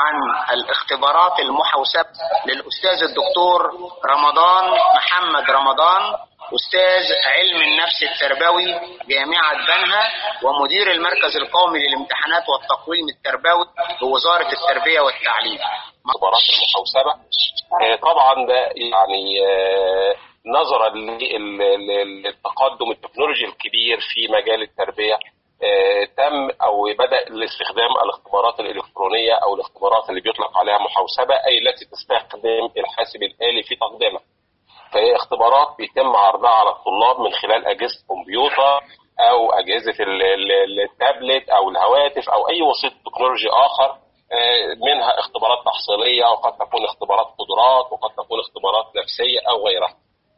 عن الاختبارات المحوسبة للأستاذ الدكتور رمضان محمد رمضان أستاذ علم النفس التربوي جامعة بنها ومدير المركز القومي للامتحانات والتقويم التربوي بوزارة التربية والتعليم اختبارات المحوسبة آه، طبعا ده يعني آه، نظرا للتقدم التكنولوجي الكبير في مجال التربية آه، تم او بدا الاستخدام الاختبارات الالكترونيه او الاختبارات اللي بيطلق عليها محوسبه اي التي تستخدم الحاسب الالي في تقديمها. فهي اختبارات بيتم عرضها على الطلاب من خلال اجهزه الكمبيوتر او اجهزه التابلت او الهواتف او اي وسيط تكنولوجي اخر منها اختبارات تحصيليه وقد تكون اختبارات قدرات وقد تكون اختبارات نفسيه او غيرها.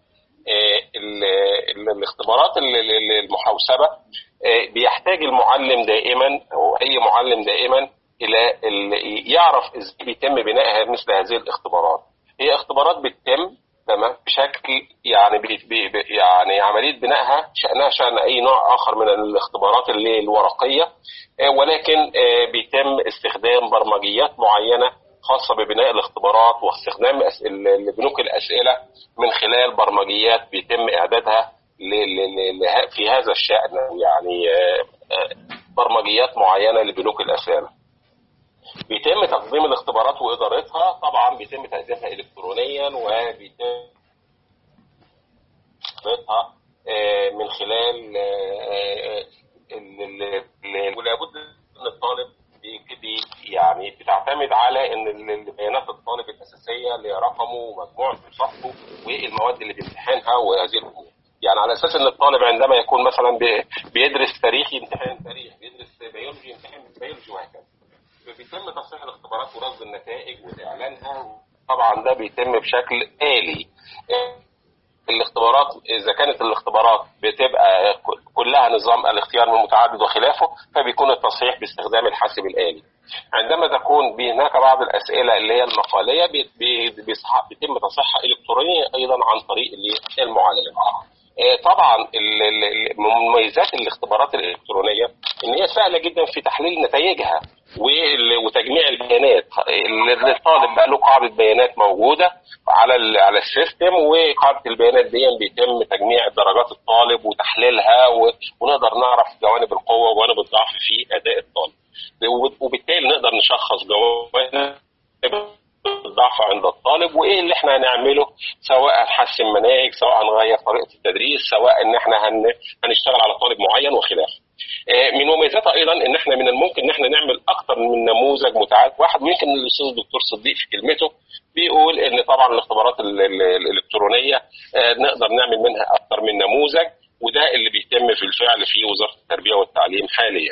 الاختبارات المحوسبه بيحتاج المعلم دائما او اي معلم دائما الى يعرف ازاي بيتم بناء مثل هذه الاختبارات. هي اختبارات بتتم تمام بشكل يعني بي بي يعني عمليه بنائها شانها شان اي نوع اخر من الاختبارات اللي الورقيه ولكن بيتم استخدام برمجيات معينه خاصه ببناء الاختبارات واستخدام بنوك الاسئله من خلال برمجيات بيتم اعدادها في هذا الشان يعني برمجيات معينه لبنوك الاسئله. بيتم تقديم الاختبارات وادارتها طبعا بيتم تقديمها الكترونيا وبيتم ادارتها من خلال ولابد ان الطالب يعني بتعتمد على ان بيانات الطالب الاساسيه اللي رقمه ومجموعه صفحه والمواد اللي بيمتحنها وهذه الامور. يعني على اساس ان الطالب عندما يكون مثلا بيدرس تاريخ يمتحن تاريخ، بيدرس بيولوجي يمتحن بيولوجي وهكذا. بيتم تصحيح الاختبارات ورصد النتائج واعلانها طبعا ده بيتم بشكل آلي الاختبارات اذا كانت الاختبارات بتبقى كلها نظام الاختيار من متعدد وخلافه فبيكون التصحيح باستخدام الحاسب الآلي عندما تكون هناك بعض الاسئله اللي هي المقاليه بيتم تصحيحها الكترونيا ايضا عن طريق المعلم طبعا من مميزات الاختبارات الالكترونيه ان هي سهله جدا في تحليل نتائجها وتجميع البيانات الطالب بقى له قاعده بيانات موجوده على على السيستم وقاعده البيانات دي بيتم تجميع درجات الطالب وتحليلها ونقدر نعرف جوانب القوه وجوانب الضعف في اداء الطالب وبالتالي نقدر نشخص جوانب الضعف عند الطالب وايه اللي احنا هنعمله سواء هنحسن مناهج سواء هنغير طريقه التدريس سواء ان احنا هن... هنشتغل على طالب معين وخلافه. من مميزاتها ايضا ان احنا من الممكن ان احنا نعمل اكثر من نموذج متعدد واحد يمكن الاستاذ الدكتور صديق في كلمته بيقول ان طبعا الاختبارات الالكترونيه نقدر نعمل منها اكثر من نموذج وده اللي بيتم في الفعل في وزاره التربيه والتعليم حاليا.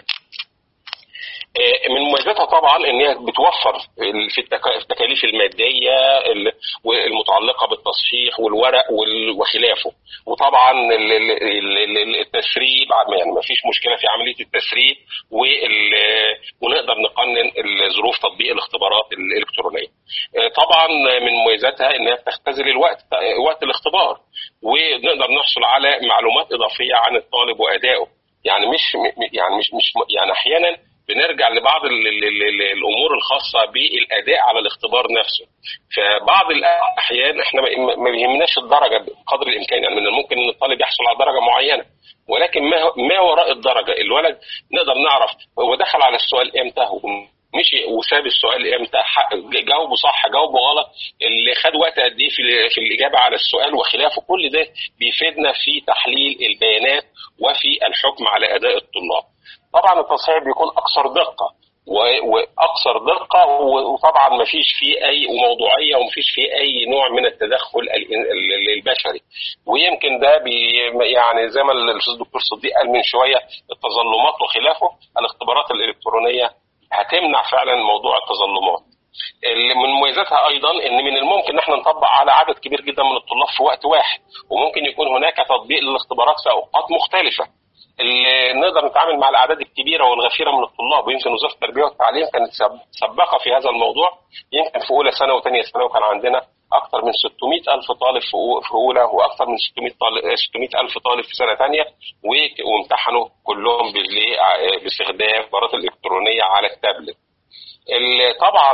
من مميزاتها طبعا ان هي بتوفر في التكاليف الماديه المتعلقه بالتصحيح والورق وخلافه وطبعا التسريب يعني ما فيش مشكله في عمليه التسريب ونقدر نقنن ظروف تطبيق الاختبارات الالكترونيه. طبعا من مميزاتها انها تختزل الوقت وقت الاختبار ونقدر نحصل على معلومات اضافيه عن الطالب وادائه يعني مش يعني مش مش يعني احيانا بنرجع لبعض ال ال ال الامور الخاصه بالاداء على الاختبار نفسه فبعض الاحيان احنا ما بيهمناش الدرجه بقدر الامكان يعني من الممكن ان الطالب يحصل على درجه معينه ولكن ما ما وراء الدرجه الولد نقدر نعرف هو دخل على السؤال امتى مشي وساب السؤال امتى جاوبه صح جاوبه غلط اللي خد وقت قد ايه في, في الاجابه على السؤال وخلافه كل ده بيفيدنا في تحليل البيانات وفي الحكم على اداء الطلاب طبعا التصحيح بيكون اكثر دقه واكثر دقه وطبعا ما فيش فيه اي وموضوعيه وما فيش فيه اي نوع من التدخل البشري ويمكن ده بي يعني زي ما الاستاذ الدكتور صديق قال من شويه التظلمات وخلافه الاختبارات الالكترونيه هتمنع فعلا موضوع التظلمات من مميزاتها ايضا ان من الممكن ان احنا نطبق على عدد كبير جدا من الطلاب في وقت واحد وممكن يكون هناك تطبيق للاختبارات في اوقات مختلفه اللي نقدر نتعامل مع الاعداد الكبيره والغفيره من الطلاب ويمكن وزاره التربيه والتعليم كانت سباقه في هذا الموضوع يمكن في اولى ثانوي وثانيه ثانوي وكان عندنا اكثر من 600 الف طالب في اولى واكثر من 600 طالب 600 الف طالب في سنه ثانيه وامتحنوا كلهم باستخدام البرامج الالكترونيه على التابلت. طبعا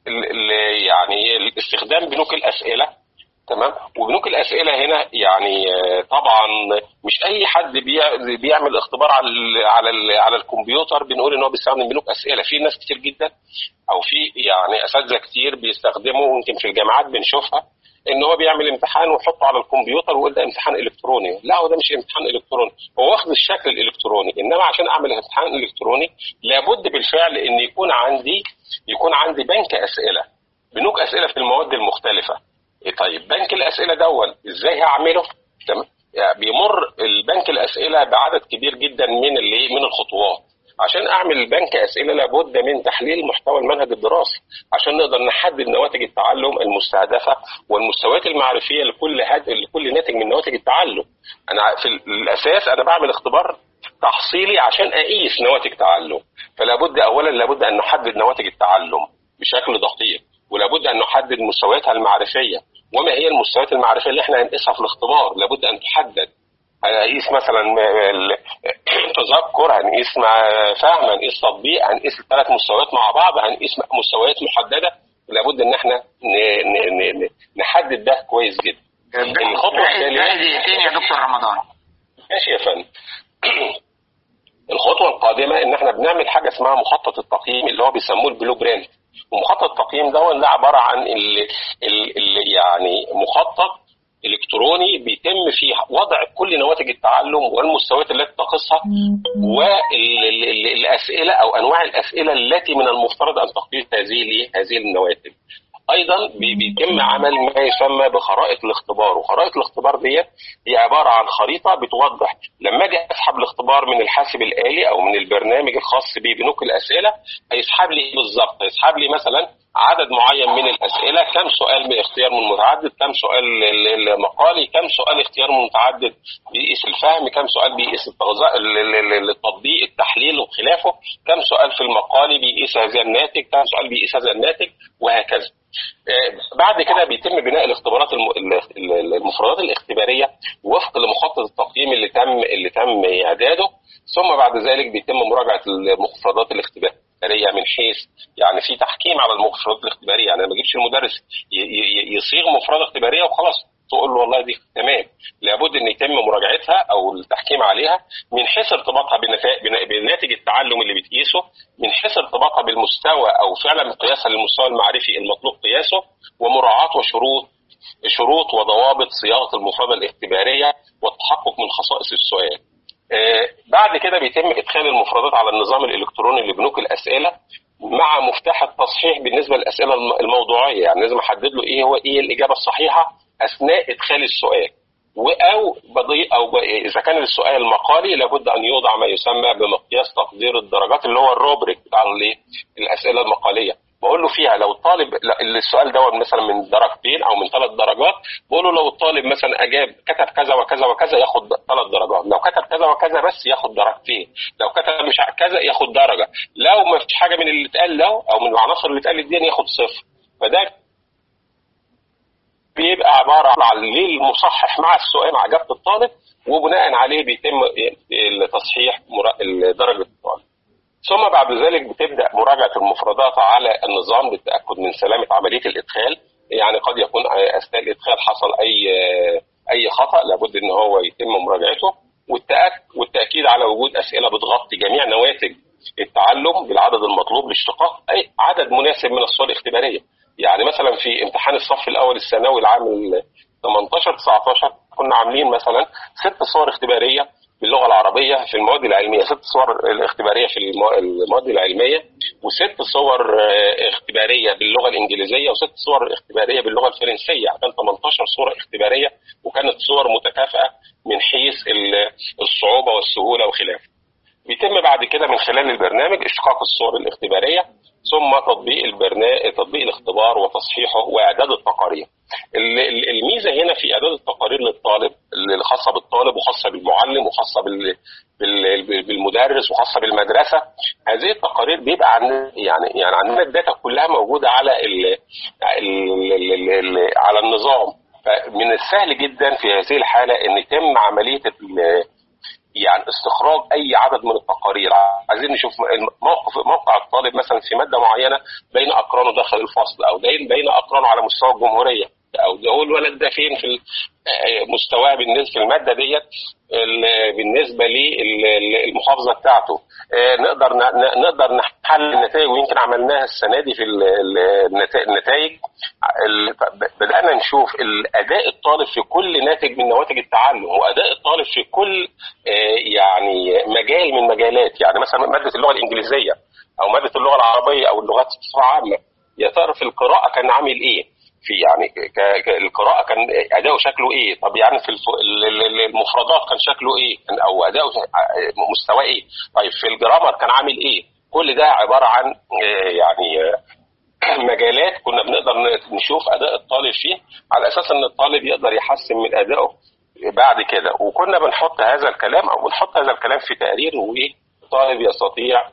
يعني استخدام بنوك الاسئله تمام وبنوك الاسئله هنا يعني طبعا مش اي حد بيعمل اختبار على ال على ال على الكمبيوتر بنقول ان هو بيستخدم بنوك اسئله في ناس كتير جدا او في يعني اساتذه كتير بيستخدموا يمكن في الجامعات بنشوفها ان هو بيعمل امتحان ويحطه على الكمبيوتر ويقول ده امتحان الكتروني لا هو ده مش امتحان الكتروني هو واخد الشكل الالكتروني انما عشان اعمل امتحان الكتروني لابد بالفعل ان يكون عندي يكون عندي بنك اسئله بنوك اسئله في المواد المختلفه طيب بنك الاسئله دون ازاي هعمله تمام يعني بيمر البنك الاسئله بعدد كبير جدا من اللي من الخطوات عشان اعمل بنك اسئله لابد من تحليل محتوى المنهج الدراسي عشان نقدر نحدد نواتج التعلم المستهدفه والمستويات المعرفيه لكل هد... لكل ناتج من نواتج التعلم انا في الاساس انا بعمل اختبار تحصيلي عشان اقيس نواتج تعلم فلا بد اولا لابد ان نحدد نواتج التعلم بشكل دقيق ولابد ان نحدد مستوياتها المعرفيه وما هي المستويات المعرفيه اللي احنا هنقيسها في الاختبار لابد ان تحدد هنقيس مثلا تذكر هنقيس فهم هنقيس تطبيق هنقيس الثلاث مستويات مع بعض هنقيس مستويات محدده لابد ان احنا نحدد ده كويس جدا الخطوه الثانيه دقيقتين يا دكتور رمضان ماشي يا فندم الخطوه القادمه ان احنا بنعمل حاجه اسمها مخطط التقييم اللي هو بيسموه البلو برنت ومخطط التقييم ده ده عباره عن ال ال ال يعني مخطط الكتروني بيتم فيه وضع كل نواتج التعلم والمستويات التي تقصها والاسئله او انواع الاسئله التي من المفترض ان تقيس هذه هذه النواتج. ايضا بيتم عمل ما يسمى بخرائط الاختبار وخرائط الاختبار ديت هي عباره عن خريطه بتوضح لما اجي اسحب الاختبار من الحاسب الالي او من البرنامج الخاص ببنوك الاسئله هيسحب لي ايه بالظبط هيسحب لي مثلا عدد معين من الاسئله كم سؤال باختيار من متعدد كم سؤال مقالي كم سؤال اختيار من متعدد بيقيس الفهم كم سؤال بيقيس التطبيق التحليل وخلافه كم سؤال في المقالي بيقيس هذا الناتج كم سؤال بيقيس هذا الناتج وهكذا بعد كده بيتم بناء الاختبارات المفردات الاختباريه وفق لمخطط التقييم اللي تم اللي تم اعداده ثم بعد ذلك بيتم مراجعه المفردات الاختباريه من حيث يعني في تحكيم على المفردات الاختباريه يعني ما اجيبش المدرس يصيغ مفردة اختباريه وخلاص تقول له والله دي تمام لابد ان يتم مراجعتها او التحكيم عليها من حيث ارتباطها بناتج التعلم اللي بتقيسه من حيث ارتباطها بالمستوى او فعلا قياسها للمستوى المعرفي المطلوب قياسه ومراعاه وشروط شروط وضوابط صياغه المفردة الاختباريه والتحقق من خصائص السؤال آه بعد كده بيتم ادخال المفردات على النظام الالكتروني لبنوك الاسئله مع مفتاح التصحيح بالنسبه للاسئله الموضوعيه يعني لازم احدد له ايه هو ايه الاجابه الصحيحه اثناء ادخال السؤال او بضي او اذا كان السؤال مقالي لابد ان يوضع ما يسمى بمقياس تقدير الدرجات اللي هو الروبريك بتاع الاسئله المقاليه بقول له فيها لو الطالب السؤال دوت مثلا من درجتين او من ثلاث درجات بقول له لو الطالب مثلا اجاب كتب كذا وكذا وكذا ياخد ثلاث درجات لو كتب كذا وكذا بس ياخد درجتين لو كتب مش كذا ياخد درجه لو ما فيش حاجه من اللي اتقال له او من العناصر اللي اتقالت دي ياخد صفر فده بيبقى عباره عن للمصحح مع السؤال مع اجابه الطالب وبناء عليه بيتم تصحيح درجه الطالب ثم بعد ذلك بتبدا مراجعه المفردات على النظام للتاكد من سلامه عمليه الادخال يعني قد يكون اثناء الادخال حصل اي اي خطا لابد ان هو يتم مراجعته والتاكيد على وجود اسئله بتغطي جميع نواتج التعلم بالعدد المطلوب لاشتقاق اي عدد مناسب من الصور الاختباريه يعني مثلا في امتحان الصف الاول الثانوي العام 18 19 كنا عاملين مثلا ست صور اختباريه باللغه العربيه في المواد العلميه ست صور اختباريه في المواد العلميه وست صور اختباريه باللغه الانجليزيه وست صور اختباريه باللغه الفرنسيه كان 18 صوره اختباريه وكانت صور متكافئه من حيث الصعوبه والسهوله وخلافه. بيتم بعد كده من خلال البرنامج اشتقاق الصور الاختباريه ثم تطبيق البرنامج تطبيق الاختبار وتصحيحه واعداد التقارير. الميزه هنا في اعداد التقارير للطالب اللي خاصه بالطالب وخاصه بالمعلم وخاصه بالمدرس وخاصه بالمدرسه هذه التقارير بيبقى عن يعني يعني عندنا الداتا كلها موجوده على ال ال ال ال على النظام فمن السهل جدا في هذه الحاله ان يتم عمليه يعني استخراج اي عدد من التقارير عايزين نشوف موقف موقع الطالب مثلا في ماده معينه بين اقرانه داخل الفصل او بين اقرانه على مستوى الجمهوريه او ده هو الولد ده فين في مستواه بالنسبه في الماده ديت بالنسبه للمحافظه بتاعته نقدر نقدر نحلل النتائج ويمكن عملناها السنه دي في النتائج بدانا نشوف الاداء الطالب في كل ناتج من نواتج التعلم واداء الطالب في كل يعني مجال من مجالات يعني مثلا ماده اللغه الانجليزيه او ماده اللغه العربيه او اللغات بصفه عامه يا ترى في القراءه كان عامل ايه؟ في يعني القراءه كان اداؤه شكله ايه طب يعني في المفردات كان شكله ايه او اداؤه مستواه ايه طيب في الجرامر كان عامل ايه كل ده عباره عن يعني مجالات كنا بنقدر نشوف اداء الطالب فيه على اساس ان الطالب يقدر يحسن من ادائه بعد كده وكنا بنحط هذا الكلام او بنحط هذا الكلام في تقرير والطالب يستطيع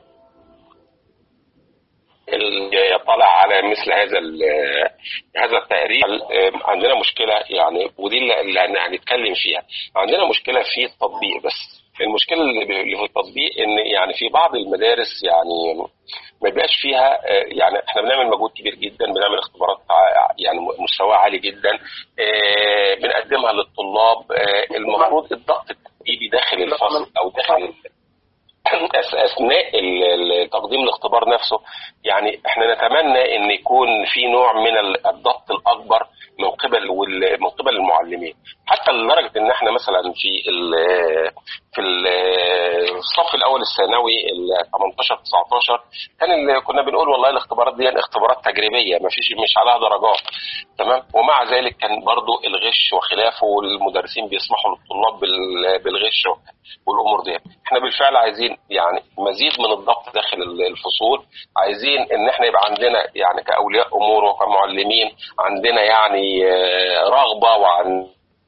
يطلع على مثل هذا هذا التقرير عندنا مشكله يعني ودي اللي هنتكلم فيها عندنا مشكله في التطبيق بس المشكله اللي في التطبيق ان يعني في بعض المدارس يعني ما بيبقاش فيها يعني احنا بنعمل مجهود كبير جدا بنعمل اختبارات يعني مستواها عالي جدا بنقدمها للطلاب المفروض الضغط التدريبي داخل الفصل او داخل اثناء تقديم الاختبار نفسه يعني احنا نتمنى ان يكون في نوع من الضغط الاكبر من قبل من قبل المعلمين حتى لدرجه ان احنا مثلا في ال في الصف الاول الثانوي ال 18 19 كان كنا بنقول والله الاختبارات دي اختبارات تجريبيه ما فيش مش عليها درجات تمام ومع ذلك كان برضو الغش وخلافه والمدرسين بيسمحوا للطلاب بالغش والامور دي احنا بالفعل عايزين يعني مزيد من الضبط داخل الفصول عايزين ان احنا يبقى عندنا يعني كاولياء امور وكمعلمين عندنا يعني رغبه وعن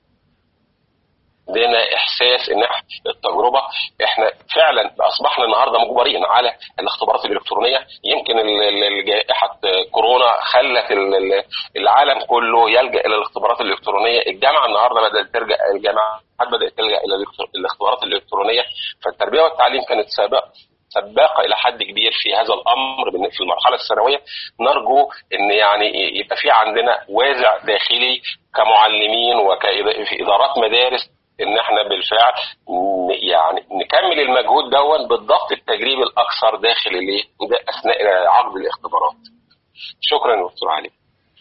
عندنا احساس ان التجربه احنا فعلا اصبحنا النهارده مجبرين على الاختبارات الالكترونيه يمكن جائحه كورونا خلت العالم كله يلجا الى الاختبارات الالكترونيه الجامعه النهارده بدات ترجع الجامعات بدات تلجا الى الاختبارات الالكترونيه فالتربيه والتعليم كانت سابقه سباقه الى حد كبير في هذا الامر في المرحله الثانويه نرجو ان يعني يبقى في عندنا وازع داخلي كمعلمين وكادارات مدارس ان احنا بالفعل يعني نكمل المجهود دون بالضغط التجريبي الاكثر داخل الايه اثناء عقد الاختبارات. شكرا دكتور علي.